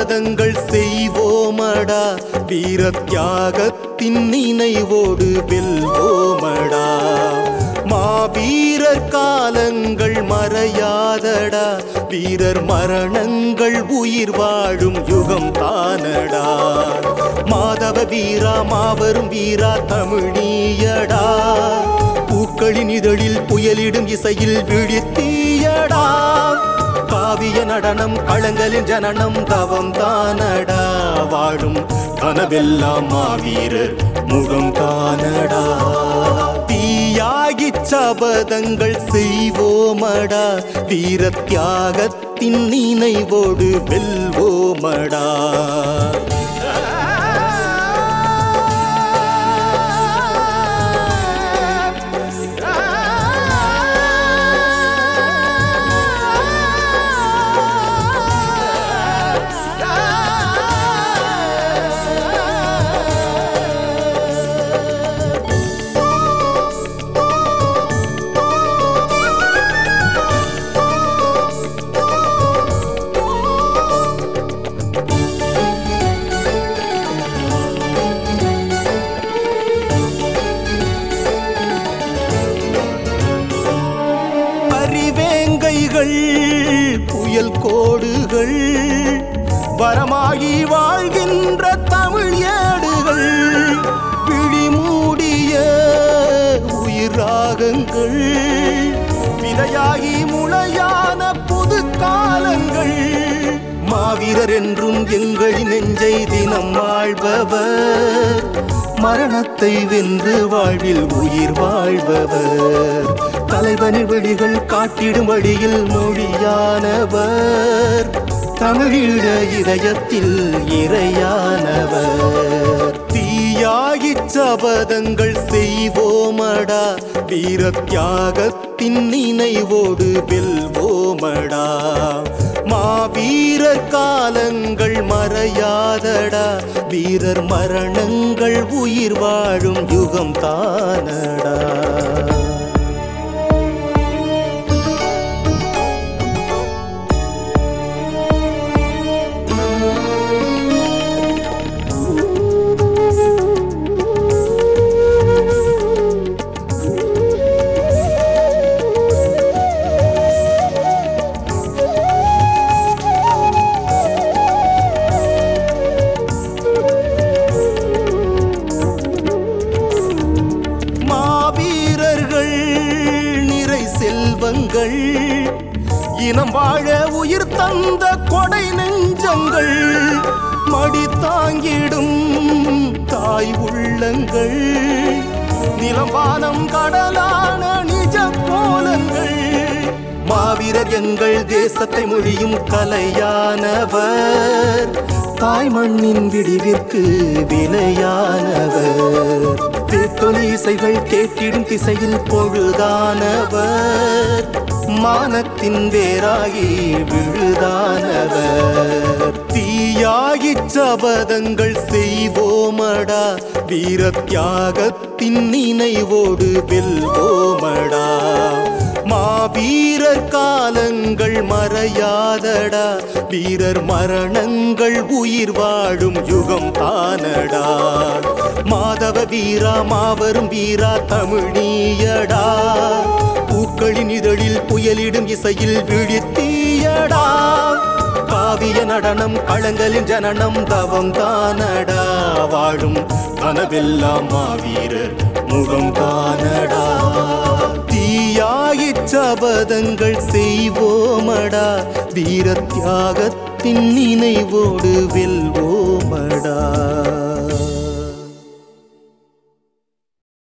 சபதங்கள் செய்வோமடா வீர தியாகத்தின் நினைவோடு வெல்வோமடா மாவீரர் காலங்கள் மறையாதடா வீரர் மரணங்கள் உயிர் வாழும் யுகம் தானடா மாதவ வீரா மாபெரும் வீரா தமிழீயடா பூக்களின் இதழில் புயலிடும் இசையில் விழித்தீயடா காவிய நடனம் களங்களின் ஜனனம் தவம் தானடா வாழும் கனவெல்லாம் மாவீரர் முகம் தானடா தீயாகி சபதங்கள் செய்வோமடா வீர தியாகத்தின் நினைவோடு வெல்வோமடா அறிவேங்கைகள் புயல் கோடுகள் வரமாகி வாழ்கின்ற தமிழ் ஏடுகள் விழிமூடிய உயிர் ராகங்கள் விதையாகி முளையான புது காலங்கள் மாவீரர் என்றும் எங்களின் நெஞ்சை தினம் வாழ்பவர் மரணத்தை வென்று வாழ்வில் உயிர் வாழ்பவர் தலைவனின் வழிகள் காட்டிடும் வழியில் மொழியானவர் தமிழீழ இதயத்தில் இறையானவர் தீயாகி சபதங்கள் செய்வோமடா வீர தியாகத்தின் நினைவோடு வெல்வோமடா மாவீரர் காலங்கள் மறையாதடா வீரர் மரணங்கள் உயிர் வாழும் யுகம் தானடா மாவீரர்கள் நிறை செல்வங்கள் இனம் வாழ உயிர் தந்த கொடை நெஞ்சங்கள் மடி தாங்கிடும் தாய் உள்ளங்கள் நிலவானம் கடலான நிஜ கோலங்கள் மாவீரர் எங்கள் தேசத்தை மொழியும் கலையானவர் தாய் மண்ணின் விடிவிற்கு விலையானவர் தேத்தொலி இசைகள் கேட்டிடும் திசையில் பொழுதானவர் மானத்தின் வேராகி விழுதானவர் தீயாகி சபதங்கள் செய்வோமடா வீர தியாகத்தின் நினைவோடு வெல்வோமடா மாவீரர் காலங்கள் மறையாதடா வீரர் மரணங்கள் உயிர் வாழும் யுகம் தானடா மாதவ வீரா மாபெரும் வீரா தமிழீயடா பூக்களின் இதழில் புயலிடும் இசையில் விழித்தீயடா காவிய நடனம் களங்களின் ஜனனம் தவம் தானடா வாழும் கனவெல்லாம் மாவீரர் முகம் தானடா தீயாகி சபதங்கள் செய்வோமடா வீர தியாகத்தின் நினைவோடு வெல்வோமடா